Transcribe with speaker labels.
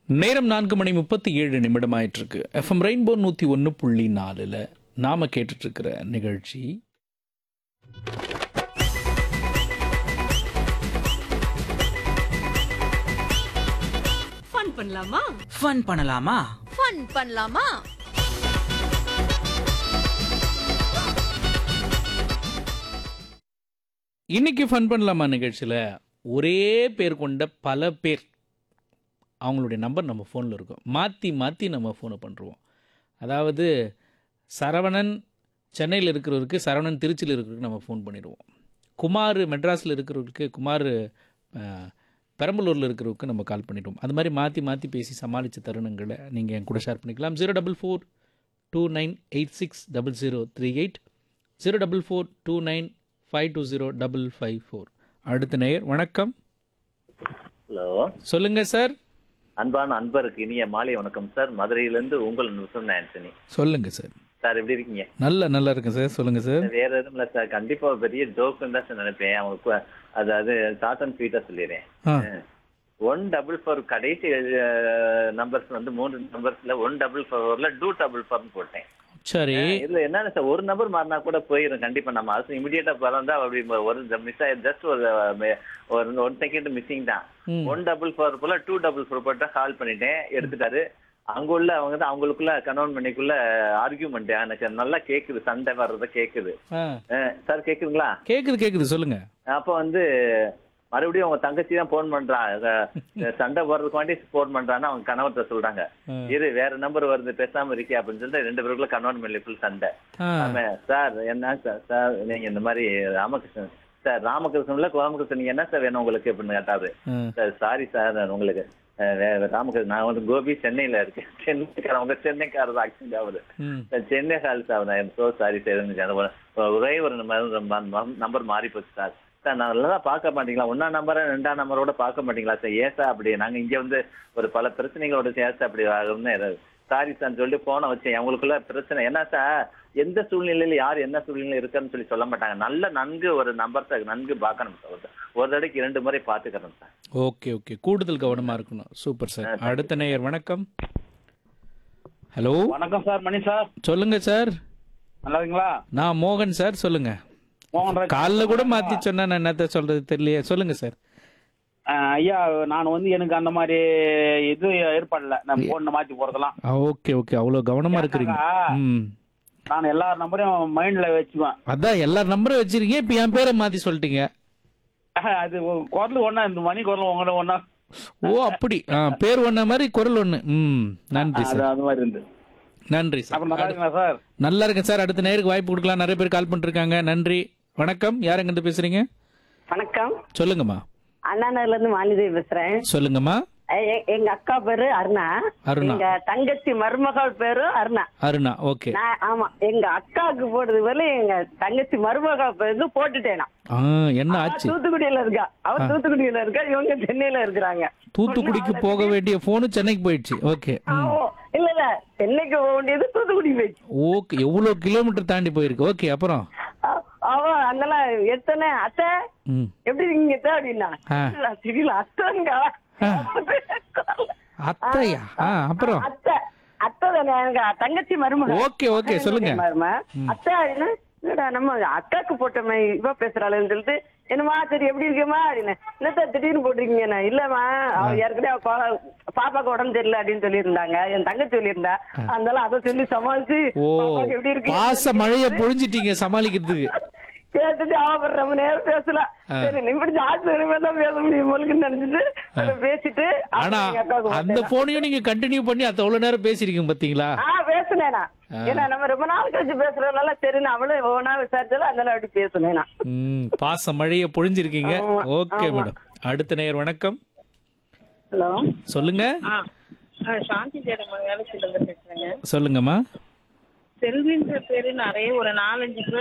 Speaker 1: நேரம் நான்கு மணி முப்பத்தி ஏழு நிமிடம் ஆயிட்டு இருக்கு எஃப்எம் ரெயின்போ நூத்தி ஒன்று புள்ளி நாலுல நாம கேட்டுட்டு இருக்கிற நிகழ்ச்சி
Speaker 2: ஃபன் பண்ணலாமா
Speaker 3: ஃபன் பண்ணலாமா
Speaker 2: ஃபன் பண்ணலாமா
Speaker 1: இன்னைக்கு ஃபன் பண்ணலாமா நிகழ்ச்சியில ஒரே பேர் கொண்ட பல பேர் அவங்களுடைய நம்பர் நம்ம ஃபோனில் இருக்கும் மாற்றி மாற்றி நம்ம ஃபோனை பண்ணுருவோம் அதாவது சரவணன் சென்னையில் இருக்கிறவருக்கு சரவணன் திருச்சியில் இருக்கிறவருக்கு நம்ம ஃபோன் பண்ணிடுவோம் குமார் மெட்ராஸில் இருக்கிறவருக்கு குமார் அஹ், பெரம்பலூரில் இருக்கிறவருக்கு நம்ம கால் பண்ணிடுவோம் அது மாதிரி மாற்றி மாற்றி பேசி சமாளித்த தருணங்களை நீங்கள் என் கூட ஷேர் பண்ணிக்கலாம் zero double four two nine eight six double zero three eight zero double four two nine five two zero double five four அடுத்த நேயர் வணக்கம்
Speaker 4: ஹலோ
Speaker 1: சொல்லுங்கள் சார்
Speaker 4: அன்பான அன்பருக்கு இனிய மாலை வணக்கம் சார் மதுரையிலிருந்து உங்கள் நுசன் ஆண்டனி
Speaker 1: சொல்லுங்கள் சார்
Speaker 4: சார் எப்படி இருக்கீங்க
Speaker 1: நல்ல நல்லா இருக்கேன் சார் சொல்லுங்கள் சார்
Speaker 4: வேற எதுவும் இல்ல சார் கண்டிப்பா ஒரு பெரிய ஜோக்குன்னு தான் சார் நினைப்பேன் அவங்களுக்கு அதாவது ஷார்ட் அண்ட் ஸ்வீட்டா சொல்லிடுறேன்
Speaker 1: ஆ
Speaker 4: ஒன் டபுள் ஃபோர் கடைசி நம்பர்ஸ் வந்து மூணு நம்பர்ஸ்ல ஒன் டபுள் ஃபோர்ல டூ டபுள் ஃபோர்னு போட்டேன்
Speaker 1: சரி
Speaker 4: இதுல என்னன்னு சார் ஒரு நம்பர் மாறினா கூட போயிடும் கண்டிப்பா நம்ம அரசு இமிடியேட்டா பிறந்தா அப்படி ஒரு மிஸ் ஆயி ஜஸ்ட் ஒரு அஹ், ஒரு ஒன் செகண்ட் மிஸ்ஸிங் தான்
Speaker 1: ம்.
Speaker 4: ஒன் டபுள் ஃபோர் போல டூ டபுள் ஃபோர் போட்டா கால் பண்ணிட்டேன் எடுத்துட்டாரு அங்க உள்ள அவங்க தான் அவங்களுக்குள்ள கணவன் மணிக்குள்ள ஆர்கியூமெண்ட் எனக்கு நல்லா கேக்குது சண்டை வர்றத கேக்குது
Speaker 1: ஆ
Speaker 4: சார் கேக்குதுங்களா
Speaker 1: கேட்குது கேட்குது சொல்லுங்கள்
Speaker 4: அப்ப வந்து மறுபடியும் அவங்க தங்கச்சி தான் போன் பண்றா அஹ், சண்டை போடுறதுக்கு வேண்டி போன் பண்றான்னு அவங்க கணவர்கிட்ட சொல்றாங்க
Speaker 1: ஆ.
Speaker 4: இரு வேற நம்பர் வருது பேசாம இருக்கே அப்படின்னு சொல்லிட்டு ரெண்டு பேருக்குள்ள கணவன் மல்லிக்குள் சண்டை
Speaker 1: ஆ
Speaker 4: ஆமா சார் என்ன சார் சார் நீங்க இந்த மாதிரி ராமகிருஷ்ணன் சார் ராமகிருஷ்ணன்ல ராமகிருஷ்ணன் நீங்க என்ன சார் வேணும் உங்களுக்கு அப்படின்னு கேட்டாரு
Speaker 1: ஆ.
Speaker 4: சார் சாரி சார் நான் உங்களுக்கு அஹ், வே- ராமகிருஷ்ணன் நான் வந்து கோபி சென்னையில இருக்கேன் சென்னைக்கார உங்க சென்னைக்காரர் ஆக்சிடென்ட் ஆகுது
Speaker 1: ம்
Speaker 4: சார் சென்னை கால் சார் நான் சோ சாரி சார் ஒரே ஒரு நம்பர் மாறி போச்சு சார் சார் நான் நல்லா பார்க்க மாட்டீங்களா ஒன்னா நம்பரை ரெண்டாம் நம்பரோட பார்க்க மாட்டீங்களா சார் ஏன் சார் அப்படி நாங்க இங்க வந்து ஒரு பல பிரச்சனைகளோட சேர்த்து அப்படி ஆகும்னு சாரி சார் சொல்லிட்டு போனை வச்சேன் அவங்களுக்குள்ள பிரச்சனை என்ன சார் எந்த சூழ்நிலையில யார் என்ன சூழ்நிலையில இருக்குன்னு சொல்லி சொல்ல மாட்டாங்க நல்ல நன்கு ஒரு நம்பர் சார் நன்கு பார்க்கணும் சார் ஒரு- ஒரு தடவைக்கு இரண்டு முறை பார்த்துக்கணும் சார்
Speaker 1: ஓகே ஓகே கூடுதல் கவனமாக இருக்கணும் சூப்பர் சார் அடுத்த நேயர் வணக்கம் ஹலோ
Speaker 5: வணக்கம் சார் மணி சார்
Speaker 1: சொல்லுங்கள் சார்
Speaker 5: நல்லா இருக்கீங்களா
Speaker 1: நான் மோகன் சார் சொல்லுங்கள்
Speaker 5: மோகன்ராஜ்
Speaker 1: காலைல கூட மாற்றி சொன்னா நான் என்னத்த சொல்கிறது தெரியலையே சொல்லுங்கள் சார்
Speaker 5: அஹ், ஐயா நான் வந்து எனக்கு அந்த மாதிரி இது ஏற்பாடுல நான் போன் மாத்தி போறதெல்லாம்
Speaker 1: ஆ ஓகே ஓகே அவ்வளோ கவனமாக இருக்கிறீங்க ம்
Speaker 5: நான் எல்லா நம்பரையும் மைண்ட்ல வச்சுக்குவேன்
Speaker 1: அதான் எல்லா நம்பரும் வச்சிருக்கீங்க இப்போ என் பேரை மாற்றி சொல்லிட்டீங்க
Speaker 5: அது குரல் ஒண்ணா இந்த மணி குரல் உங்களோட ஒண்ணா
Speaker 1: ஓ அப்படி ஆ பேர் ஒன்ன மாதிரி குரல் ஒன்று ம் நன்றி
Speaker 5: அது
Speaker 1: சார்
Speaker 5: அது மாதிரி இருந்து
Speaker 1: நன்றி சார்
Speaker 5: அப்புறம் நல்லா இருக்கீங்களா சார்
Speaker 1: நல்லா இருக்கேன் சார் அடுத்த நேருக்கு வாய்ப்பு கொடுக்கலாம் நிறைய பேர் கால் பண்ணிருக்காங்க நன்றி வணக்கம் யார் எங்கிட்ட பேசுறீங்க
Speaker 6: வணக்கம்
Speaker 1: சொல்லுங்கம்மா
Speaker 6: அண்ணா நகர்ல இருந்து மாலிதேவி பேசுறேன்
Speaker 1: சொல்லுங்கம்மா
Speaker 6: எ- எ- எங்க அக்கா பேரு அருணா
Speaker 1: அருணா.
Speaker 6: எங்க தங்கச்சி மருமகள் பேரு அருணா
Speaker 1: அருணா ஓகே
Speaker 6: நான் ஆமா எங்க அக்காவுக்கு போடுறது போல எங்க தங்கச்சி மருமகள் பேரு போட்டுட்டேனா
Speaker 1: ஆ என்ன
Speaker 6: அவ
Speaker 1: ஆச்சு
Speaker 6: தூத்துக்குடியில இருக்கா அவ தூத்துக்குடியில இருக்கா இவங்க சென்னையில இருக்கிறாங்க
Speaker 1: தூத்துக்குடிக்கு போக வேண்டிய போனு சென்னைக்கு போயிடுச்சு ஓகே
Speaker 6: ஆமா. இல்ல இல்ல சென்னைக்கு போக வேண்டியது தூத்துக்குடி போயிடுச்சு
Speaker 1: ஓகே எவ்வளோ கிலோமீட்டர் தாண்டி போயிருக்கு ஓகே அப்புறம்
Speaker 6: அ- அவ அங்கெல்லாம் எத்தனை அத்தை
Speaker 1: ம்
Speaker 6: எப்படி இருக்கீங்க அத்தை அப்படின்னா
Speaker 1: ஆ.
Speaker 6: இல்ல, தெரியல அத்தைங்க
Speaker 1: ஆ. அத்தையா ஆ அப்புறம்
Speaker 6: அத்தை அத்தை தானே எங்க தங்கச்சி மருமகள்
Speaker 1: ஓகே ஓகே சொல்லுங்க
Speaker 6: மரும அத்தை என்ன என்னடா நம்ம அக்காக்கு போட்டோமே இவ பேசுறாளேன்னு சொல்லிட்டு என்னம்மா சரி எப்படி இருக்கேம்மா அப்படின்னு என்னத்த திடீர்னு போட்டிருக்கீங்க இல்லம்மா அவ ஏற்கனவே அவ கொ- பாப்பாக்கு உடம்பு தெரியல அப்படின்னு சொல்லியிருந்தாங்க என் தங்கச்சி சொல்லியிருந்தா அதனால அதை சொல்லி சமாளிச்சு
Speaker 1: ஓ
Speaker 6: பாப்பாக்கு எப்படி இருக்கு
Speaker 1: பாச மழைய பொழிஞ்சிட்டீங்க சமாளிக்கிறதுக்கு
Speaker 6: கேட்டுட்டு அவ அப்புறம் ரொம்ப நேரம் பேசலாம் சரி நிமிடி ஆச்சு தான் பேச முடியும் போலுக்குன்னு நினைச்சிட்டு அதை பேசிட்டு அப்புறம்
Speaker 1: ஆனா
Speaker 6: எங்க அக்காவுக்கு
Speaker 1: அந்த
Speaker 6: போட்டேன்.
Speaker 1: போனையும் நீங்க கண்டினியூ பண்ணி அத்த அவ்வளவு நேரம் பேசிருக்கீங்க பாத்தீங்களா
Speaker 6: ஆ பேசுனேனா ஏன்னா நம்ம ரொம்ப நாள் கழிச்சு பேசுறதுனால சரி நான் அவளும் ஒவ்வொன்றா விசாரிச்சாலும் அதனால அப்படி பேசுனேனா
Speaker 1: ம் பாச மழைய பொழிஞ்சிருக்கீங்க
Speaker 6: ஆமா,
Speaker 1: ஓகே
Speaker 6: ஆமா.
Speaker 1: மேடம் அடுத்த நேயர் வணக்கம்
Speaker 6: ஹலோ
Speaker 1: சொல்லுங்க
Speaker 7: சாந்தி தேடம வேலைச்சில இருந்து பேசுறேங்க
Speaker 1: சொல்லுங்கம்மா
Speaker 7: செல்வின்ற பேரு நிறைய ஒரு நாலஞ்சு பேர்